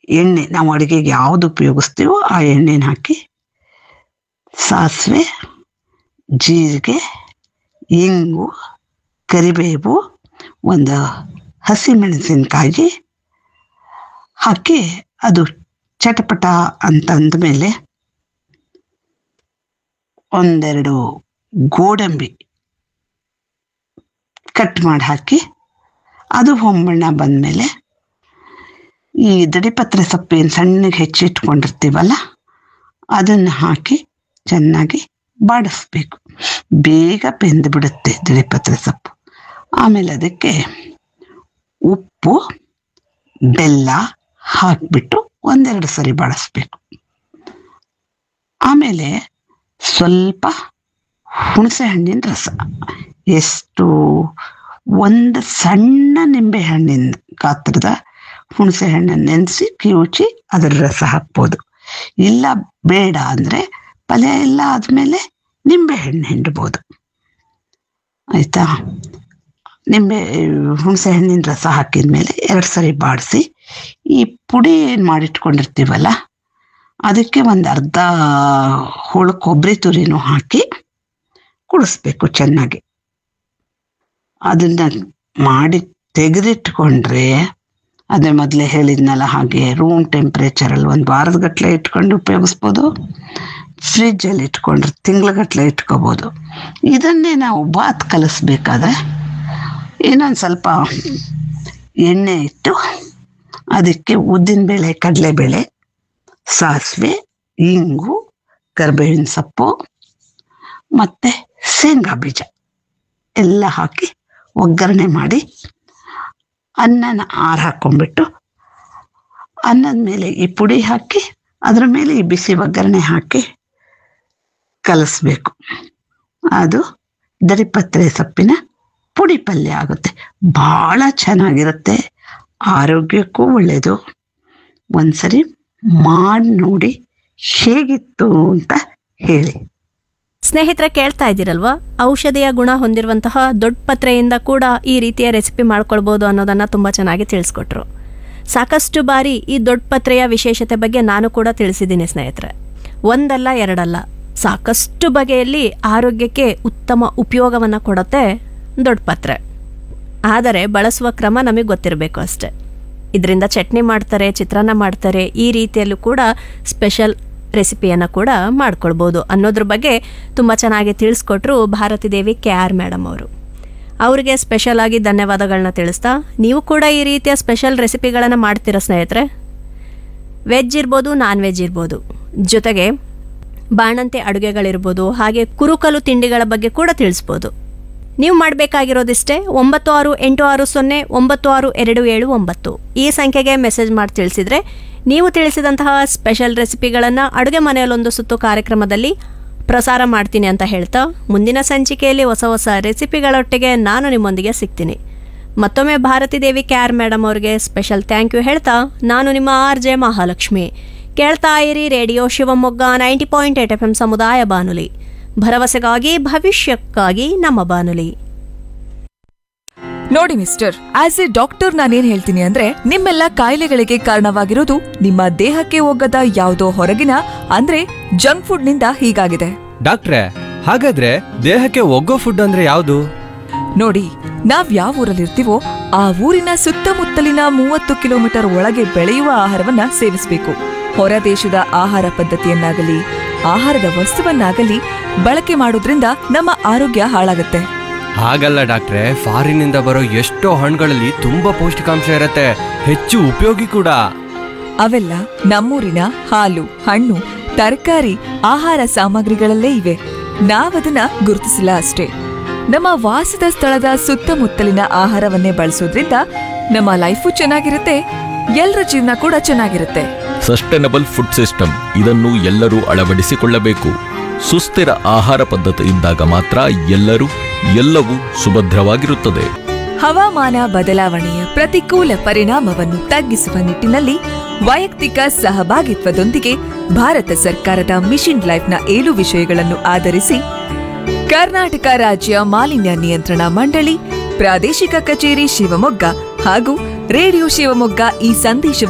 ಎಣ್ಣೆ ನಾವು ಅಡುಗೆಗೆ ಯಾವುದು ಉಪಯೋಗಿಸ್ತೀವೋ ಆ ಎಣ್ಣೆನ ಹಾಕಿ ಸಾಸಿವೆ ಜೀರಿಗೆ ಇಂಗು ಕರಿಬೇವು ಒಂದು ಹಸಿಮೆಣಸಿನ್ಕಾಯಿ ಹಾಕಿ ಅದು ಚಟಪಟ ಅಂತ ಅಂದಮೇಲೆ ಒಂದೆರಡು ಗೋಡಂಬಿ ಕಟ್ ಮಾಡಿ ಹಾಕಿ ಅದು ಹೊಂಬಣ್ಣ ಬಂದಮೇಲೆ ಈ ದಡಿಪತ್ರೆ ಸೊಪ್ಪೇನು ಸಣ್ಣಗೆ ಹೆಚ್ಚಿಟ್ಕೊಂಡಿರ್ತೀವಲ್ಲ ಅದನ್ನು ಹಾಕಿ ಚೆನ್ನಾಗಿ ಬಾಡಿಸ್ಬೇಕು ಬೇಗ ಬೆಂದು ಬಿಡುತ್ತೆ ದಡಿಪತ್ರೆ ಸೊಪ್ಪು ಆಮೇಲೆ ಅದಕ್ಕೆ ಉಪ್ಪು ಬೆಲ್ಲ ಹಾಕಿಬಿಟ್ಟು ಒಂದೆರಡು ಸರಿ ಬಾಡಿಸ್ಬೇಕು ಆಮೇಲೆ ಸ್ವಲ್ಪ ಹುಣಸೆ ಹಣ್ಣಿನ ರಸ ಎಷ್ಟು ಒಂದು ಸಣ್ಣ ನಿಂಬೆ ಹಣ್ಣಿನ ಗಾತ್ರದ ಹುಣಸೆ ಹಣ್ಣನ್ನು ನೆನೆಸಿ ಕಿವುಚಿ ಅದರ ರಸ ಹಾಕ್ಬೋದು ಇಲ್ಲ ಬೇಡ ಅಂದರೆ ಪಲ್ಯ ಎಲ್ಲ ಆದಮೇಲೆ ನಿಂಬೆ ಹಣ್ಣು ಹಿಂಡ್ಬೋದು ಆಯಿತಾ ನಿಂಬೆ ಹುಣಸೆ ಹಣ್ಣಿನ ರಸ ಹಾಕಿದ ಮೇಲೆ ಎರಡು ಸರಿ ಬಾಡಿಸಿ ಈ ಪುಡಿ ಏನು ಮಾಡಿಟ್ಕೊಂಡಿರ್ತೀವಲ್ಲ ಅದಕ್ಕೆ ಒಂದು ಅರ್ಧ ಹೋಳು ಕೊಬ್ಬರಿ ತುರಿನೂ ಹಾಕಿ ಕುಡಿಸ್ಬೇಕು ಚೆನ್ನಾಗಿ ಅದನ್ನ ಮಾಡಿ ತೆಗೆದಿಟ್ಕೊಂಡ್ರೆ ಅದೇ ಮೊದಲೇ ಹೇಳಿದ್ನಲ್ಲ ಹಾಗೆ ರೂಮ್ ಟೆಂಪ್ರೇಚರಲ್ಲಿ ಒಂದು ವಾರದ ಗಟ್ಟಲೆ ಇಟ್ಕೊಂಡು ಉಪಯೋಗಿಸ್ಬೋದು ಫ್ರಿಜ್ಜಲ್ಲಿ ಇಟ್ಕೊಂಡ್ರೆ ತಿಂಗ್ಳುಗಟ್ಟಲೆ ಇಟ್ಕೋಬೋದು ಇದನ್ನೇ ನಾವು ಬಾತ್ ಕಲಿಸ್ಬೇಕಾದ್ರೆ ಇನ್ನೊಂದು ಸ್ವಲ್ಪ ಎಣ್ಣೆ ಇಟ್ಟು ಅದಕ್ಕೆ ಉದ್ದಿನಬೇಳೆ ಕಡಲೆಬೇಳೆ ಸಾಸಿವೆ ಇಂಗು ಕರಿಬೇವಿನ ಸೊಪ್ಪು ಮತ್ತು ಶೇಂಗಾ ಬೀಜ ಎಲ್ಲ ಹಾಕಿ ಒಗ್ಗರಣೆ ಮಾಡಿ ಅನ್ನನ ಆರು ಹಾಕ್ಕೊಂಬಿಟ್ಟು ಅನ್ನದ ಮೇಲೆ ಈ ಪುಡಿ ಹಾಕಿ ಅದ್ರ ಮೇಲೆ ಈ ಬಿಸಿ ಒಗ್ಗರಣೆ ಹಾಕಿ ಕಲಿಸ್ಬೇಕು ಅದು ದರಿಪತ್ರೆ ಸೊಪ್ಪಿನ ಪುಡಿ ಪಲ್ಯ ಆಗುತ್ತೆ ಭಾಳ ಚೆನ್ನಾಗಿರುತ್ತೆ ಆರೋಗ್ಯಕ್ಕೂ ಒಳ್ಳೆಯದು ಒಂದ್ಸರಿ ಮಾಡಿ ನೋಡಿ ಹೇಗಿತ್ತು ಅಂತ ಹೇಳಿ ಸ್ನೇಹಿತರೆ ಕೇಳ್ತಾ ಇದ್ದೀರಲ್ವಾ ಔಷಧಿಯ ಗುಣ ಹೊಂದಿರುವಂತಹ ದೊಡ್ಡ ಪತ್ರೆಯಿಂದ ಕೂಡ ಈ ರೀತಿಯ ರೆಸಿಪಿ ಮಾಡ್ಕೊಳ್ಬೋದು ಅನ್ನೋದನ್ನ ತುಂಬಾ ಚೆನ್ನಾಗಿ ತಿಳಿಸ್ಕೊಟ್ರು ಸಾಕಷ್ಟು ಬಾರಿ ಈ ದೊಡ್ಡ ಪತ್ರೆಯ ವಿಶೇಷತೆ ಬಗ್ಗೆ ನಾನು ಕೂಡ ತಿಳಿಸಿದ್ದೀನಿ ಸ್ನೇಹಿತರೆ ಒಂದಲ್ಲ ಎರಡಲ್ಲ ಸಾಕಷ್ಟು ಬಗೆಯಲ್ಲಿ ಆರೋಗ್ಯಕ್ಕೆ ಉತ್ತಮ ಉಪಯೋಗವನ್ನು ಕೊಡುತ್ತೆ ದೊಡ್ಡ ಪತ್ರೆ ಆದರೆ ಬಳಸುವ ಕ್ರಮ ನಮಗೆ ಗೊತ್ತಿರಬೇಕು ಅಷ್ಟೆ ಇದರಿಂದ ಚಟ್ನಿ ಮಾಡ್ತಾರೆ ಚಿತ್ರಾನ್ನ ಮಾಡ್ತಾರೆ ಈ ರೀತಿಯಲ್ಲೂ ಕೂಡ ಸ್ಪೆಷಲ್ ರೆಸಿಪಿಯನ್ನು ಕೂಡ ಮಾಡ್ಕೊಳ್ಬೋದು ಅನ್ನೋದ್ರ ಬಗ್ಗೆ ತುಂಬ ಚೆನ್ನಾಗಿ ತಿಳಿಸ್ಕೊಟ್ರು Bharathi Devi K R madam ಅವರು ಅವರಿಗೆ ಸ್ಪೆಷಲ್ ಆಗಿ ಧನ್ಯವಾದಗಳನ್ನ ತಿಳಿಸ್ತಾ ನೀವು ಕೂಡ ಈ ರೀತಿಯ ಸ್ಪೆಷಲ್ ರೆಸಿಪಿಗಳನ್ನು ಮಾಡ್ತೀರಾ ಸ್ನೇಹಿತರೆ ವೆಜ್ ಇರ್ಬೋದು ನಾನ್ ವೆಜ್ ಇರ್ಬೋದು ಜೊತೆಗೆ ಬಾಣಂತಿ ಅಡುಗೆಗಳಿರ್ಬೋದು ಹಾಗೆ ಕುರುಕಲು ತಿಂಡಿಗಳ ಬಗ್ಗೆ ಕೂಡ ತಿಳಿಸ್ಬೋದು ನೀವು ಮಾಡಬೇಕಾಗಿರೋದಿಷ್ಟೇ ಒಂಬತ್ತು ಆರು ಎಂಟು ಆರು ಸೊನ್ನೆ ಒಂಬತ್ತು ಆರು ಎರಡು ಏಳು ಒಂಬತ್ತು ಈ ಸಂಖ್ಯೆಗೆ ಮೆಸೇಜ್ ಮಾಡಿ ತಿಳಿಸಿದ್ರೆ ನೀವು ತಿಳಿಸಿದಂತಹ ಸ್ಪೆಷಲ್ ರೆಸಿಪಿಗಳನ್ನು ಅಡುಗೆ ಮನೆಯಲ್ಲೊಂದು ಸುತ್ತು ಕಾರ್ಯಕ್ರಮದಲ್ಲಿ ಪ್ರಸಾರ ಮಾಡ್ತೀನಿ ಅಂತ ಹೇಳ್ತಾ ಮುಂದಿನ ಸಂಚಿಕೆಯಲ್ಲಿ ಹೊಸ ಹೊಸ ರೆಸಿಪಿಗಳೊಟ್ಟಿಗೆ ನಾನು ನಿಮ್ಮೊಂದಿಗೆ ಸಿಗ್ತೀನಿ ಮತ್ತೊಮ್ಮೆ ಭಾರತಿ ದೇವಿ ಕ್ಯಾರ್ ಮೇಡಮ್ ಅವ್ರಿಗೆ ಸ್ಪೆಷಲ್ ಥ್ಯಾಂಕ್ ಯು ಹೇಳ್ತಾ ನಾನು ನಿಮ್ಮ ಆರ್ ಜೆ ಮಹಾಲಕ್ಷ್ಮಿ ಕೇಳ್ತಾ ಇರಿ radio Shivamogga ninety point eight F M ಸಮುದಾಯ ಬಾನುಲಿ ಭರವಸೆಗಾಗಿ ಭವಿಷ್ಯಕ್ಕಾಗಿ ನಮ್ಮ ಬಾನುಲಿ ನೋಡಿ ಮಿಸ್ಟರ್ ಆಸ್ ಎ ಡಾಕ್ಟರ್ ನಾನೇನ್ ಹೇಳ್ತೀನಿ ಅಂದ್ರೆ ನಿಮ್ಮೆಲ್ಲ ಕಾಯಿಲೆಗಳಿಗೆ ಕಾರಣವಾಗಿರೋದು ನಿಮ್ಮ ದೇಹಕ್ಕೆ ಹೋಗದ ಯಾವುದೋ ಹೊರಗಿನ ಅಂದ್ರೆ ಜಂಕ್ ಫುಡ್ ನಿಂದ ಹೀಗಾಗಿದೆ ಡಾಕ್ಟ್ರೆ ಹಾಗಾದ್ರೆ ದೇಹಕ್ಕೆ ಒಗ್ಗೋ ಫುಡ್ ಅಂದ್ರೆ ಯಾವುದು ನೋಡಿ ನಾವ್ ಯಾವ ಊರಲ್ಲಿರ್ತೀವೋ ಆ ಊರಿನ ಸುತ್ತಮುತ್ತಲಿನ ಮೂವತ್ತು ಕಿಲೋಮೀಟರ್ ಒಳಗೆ ಬೆಳೆಯುವ ಆಹಾರವನ್ನ ಸೇವಿಸಬೇಕು ಹೊರ ದೇಶದ ಆಹಾರ ಪದ್ಧತಿಯನ್ನಾಗಲಿ ಆಹಾರದ ವಸ್ತುವನ್ನಾಗಲಿ ಬಳಕೆ ಮಾಡೋದ್ರಿಂದ ನಮ್ಮ ಆರೋಗ್ಯ ಹಾಳಾಗುತ್ತೆ ಹಾಗಲ್ಲ ಡಾಕ್ಟ್ರೆ ಫಾರಿನಿಂದ ಬರೋ ಎಷ್ಟೋ ಹಣ್ಣುಗಳಲ್ಲಿ ತುಂಬಾ ಪೌಷ್ಟಿಕಾಂಶ ಇರತ್ತೆ ಹೆಚ್ಚು ಉಪಯೋಗಿ ಕೂಡ ಅವೆಲ್ಲ ನಮ್ಮೂರಿನ ಹಾಲು ಹಣ್ಣು ತರಕಾರಿ ಆಹಾರ ಸಾಮಗ್ರಿಗಳಲ್ಲೇ ಇವೆ ನಾವದನ್ನ ಗುರುತಿಸಿಲ್ಲ ಅಷ್ಟೇ ನಮ್ಮ ವಾಸದ ಸ್ಥಳದ ಸುತ್ತಮುತ್ತಲಿನ ಆಹಾರವನ್ನೇ ಬಳಸೋದ್ರಿಂದ ನಮ್ಮ ಲೈಫು ಚೆನ್ನಾಗಿರುತ್ತೆ ಎಲ್ಲರ ಜೀವನ ಕೂಡ ಚೆನ್ನಾಗಿರುತ್ತೆ ಸಸ್ಟೈನಬಲ್ ಫುಡ್ ಸಿಸ್ಟಮ್ ಇದನ್ನು ಎಲ್ಲರೂ ಅಳವಡಿಸಿಕೊಳ್ಳಬೇಕು ಸುಸ್ಥಿರ ಆಹಾರ ಪದ್ಧತಿ ಇದ್ದಾಗ ಮಾತ್ರ ಎಲ್ಲರೂ ಎಲ್ಲವೂ ಸುಭದ್ರವಾಗಿರುತ್ತದೆ ಹವಾಮಾನ ಬದಲಾವಣೆಯ ಪ್ರತಿಕೂಲ ಪರಿಣಾಮವನ್ನು ತಗ್ಗಿಸುವ ನಿಟ್ಟಿನಲ್ಲಿ ವೈಯಕ್ತಿಕ ಸಹಭಾಗಿತ್ವದೊಂದಿಗೆ ಭಾರತ ಸರ್ಕಾರದ ಮಿಷನ್ ಲೈಫ್ನ ಏಳು ವಿಷಯಗಳನ್ನು ಆಧರಿಸಿ ಕರ್ನಾಟಕ ರಾಜ್ಯ ಮಾಲಿನ್ಯ ನಿಯಂತ್ರಣ ಮಂಡಳಿ ಪ್ರಾದೇಶಿಕ ಕಚೇರಿ ಶಿವಮೊಗ್ಗ ಹಾಗೂ ರೇಡಿಯೋ ಶಿವಮೊಗ್ಗ ಈ ಸಂದೇಶವನ್ನು